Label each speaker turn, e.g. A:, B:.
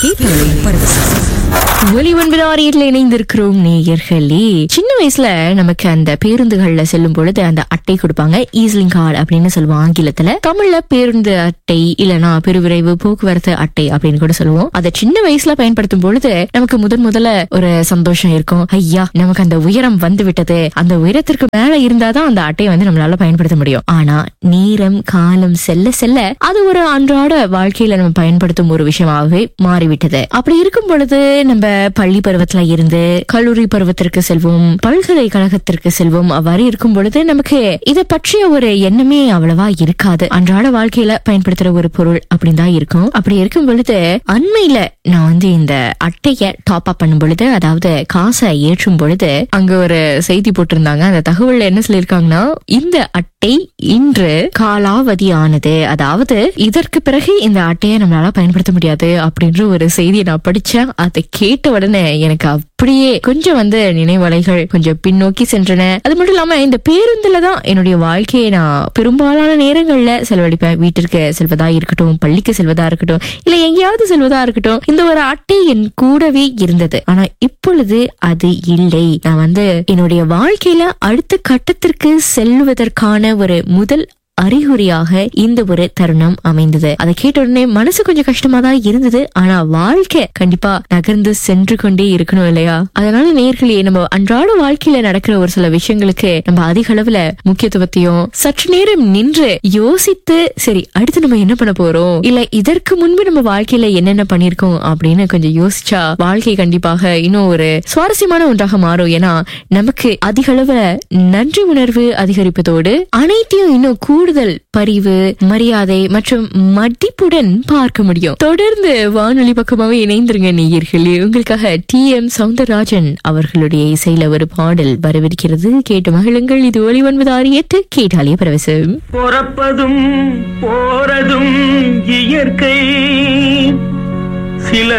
A: கேட்டாலே பரவசம்
B: ஒலி ஒன்பது ஆறியத்தில் இணைந்திருக்கிறோம் நேயர்களே சின்ன வயசுல நமக்கு அந்த பேருந்துகள்ல செல்லும் பொழுது அந்த அட்டை கொடுப்பாங்க ஈஸ்லிங் கார்டு அப்படின்னு சொல்லுவோம் ஆங்கிலத்துல தமிழ்ல பேருந்து அட்டை இல்லனா பெருவிரைவு போக்குவரத்து அட்டை அப்படின்னு கூட சொல்லுவோம் அதை சின்ன வயசுல பயன்படுத்தும் பொழுது நமக்கு முதன் முதல்ல ஒரு சந்தோஷம் இருக்கும் ஐயா நமக்கு அந்த உயரம் வந்து விட்டது அந்த உயரத்திற்கு மேல இருந்தாதான் அந்த அட்டையை வந்து நம்மளால பயன்படுத்த முடியும் ஆனா நேரம் காலம் செல்ல செல்ல அது ஒரு அன்றாட வாழ்க்கையில நம்ம பயன்படுத்தும் ஒரு விஷயமாகவே மாறிவிட்டது அப்படி இருக்கும் பொழுது நம்ம பள்ளி பருவத்துல இருந்து கல்லூரி பருவத்திற்கு செல்வோம் பல்கலைக்கழகத்திற்கு செல்வோம் அவ்வாறு இருக்கும் பொழுது நமக்கு இதை பற்றிய ஒரு எண்ணமே அவ்வளவா இருக்காது அன்றாட வாழ்க்கையில பயன்படுத்துற ஒரு பொருள் அப்படின்னு தான் இருக்கும் அப்படி இருக்கும் பொழுது அண்மையில நான் வந்து இந்த அட்டைய டாப் அப் பண்ணும் பொழுது அதாவது காசை ஏற்றும் பொழுது அங்க ஒரு செய்தி போட்டிருந்தாங்க அந்த தகவல்ல என்ன சொல்லியிருக்காங்கன்னா இந்த அட்டை இன்று காலாவதி ஆனது அதாவது இதற்கு பிறகு இந்த அட்டையை நம்மளால பயன்படுத்த முடியாது அப்படின்ற ஒரு செய்தியை நான் படிச்சேன் அதை கேட்ட உடனே எனக்கு அப்படியே கொஞ்சம் வந்து நினைவலைகள் கொஞ்சம் பின்னோக்கி சென்றன அது மட்டும் இல்லாம இந்த பேருந்துல தான் என்னுடைய வாழ்க்கையை நான் பெரும்பாலான நேரங்கள்ல செலவழிப்பேன் வீட்டிற்கு செல்வதா இருக்கட்டும் பள்ளிக்கு செல்வதா இருக்கட்டும் இல்ல எங்கேயாவது செல்வதா இருக்கட்டும் இந்த ஒரு அட்டை என் கூடவே இருந்தது ஆனா இப்பொழுது அது இல்லை நான் வந்து என்னுடைய வாழ்க்கையில அடுத்த கட்டத்திற்கு செல்வதற்கான ஒரு முதல் அறிகுறியாக இந்த ஒரு தருணம் அமைந்தது அதை கேட்ட உடனே மனசு கொஞ்சம் கஷ்டமா தான் இருந்தது ஆனா வாழ்க்கை கண்டிப்பா நகர்ந்து சென்று கொண்டே இருக்கணும் இல்லையா அதனால நேர்களே நம்ம அன்றாட வாழ்க்கையில நடக்கிற ஒரு சில விஷயங்களுக்கு நம்ம அதிக அளவுல முக்கியத்துவத்தையும் சற்று நேரம் நின்று யோசித்து சரி அடுத்து நம்ம என்ன பண்ண போறோம் இல்ல இதற்கு முன்பு நம்ம வாழ்க்கையில என்னென்ன பண்ணிருக்கோம் அப்படின்னு கொஞ்சம் யோசிச்சா வாழ்க்கை கண்டிப்பாக இன்னும் ஒரு சுவாரஸ்யமான ஒன்றாக மாறும் ஏன்னா நமக்கு அதிக அளவுல நன்றி உணர்வு அதிகரிப்பதோடு அனைத்தையும் இன்னும் கூடுதல் பரிவு மரியாதை மற்றும் மதிப்புடன் பார்க்க முடியும் தொடர்ந்து வானொலி பக்கமாவே இணைந்திருங்க நேயர்களே உங்களுக்காக டி எம் சவுந்தரராஜன் அவர்களுடைய இசையில ஒரு பாடல் வரவிருக்கிறது கேட்டு மகிழுங்கள் இது ஒளி ஒன்பது ஆறு எட்டு கேட்டாலே பரவசம்
C: பொறப்பதும் போறதும் இயற்கை